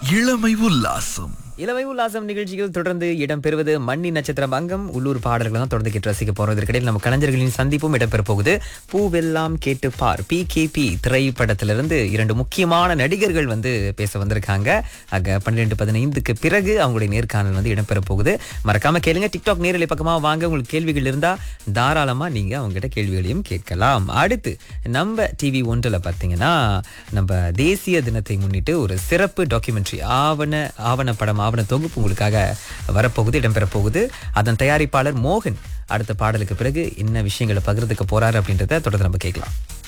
இளமை உல்லாசம் இளமை உல்லாசம் நிகழ்ச்சியில் தொடர்ந்து இடம்பெறுவது மண்ணி நட்சத்திரம் அங்கம் உள்ளூர் பாடல்களை தான் தொடர்ந்து கேட்டு ரசிக்க போறோம் இதற்கிடையில் நம்ம கலைஞர்களின் சந்திப்பும் இடம்பெற போகுது பூவெல்லாம் கேட்டு பார் பி கே பி திரைப்படத்திலிருந்து இரண்டு முக்கியமான நடிகர்கள் வந்து பேச வந்திருக்காங்க ஆக பன்னிரெண்டு பதினைந்துக்கு பிறகு அவங்களுடைய நேர்காணல் வந்து இடம்பெற போகுது மறக்காம கேளுங்க டிக்டாக் நேரலை பக்கமா வாங்க உங்களுக்கு கேள்விகள் இருந்தா தாராளமா நீங்க அவங்ககிட்ட கேள்விகளையும் கேட்கலாம் அடுத்து நம்ம டிவி ஒன்றில் பார்த்தீங்கன்னா நம்ம தேசிய தினத்தை முன்னிட்டு ஒரு சிறப்பு டாக்குமெண்ட்ரி ஆவண ஆவணப்படம் ஆவண தொகுப்பு உங்களுக்காக வரப்போகுது இடம்பெற போகுது அதன் தயாரிப்பாளர் மோகன் அடுத்த பாடலுக்கு பிறகு என்ன விஷயங்களை பகிர்ந்துக்க போறாரு அப்படின்றத தொடர்ந்து நம்ம கேட்கலாம்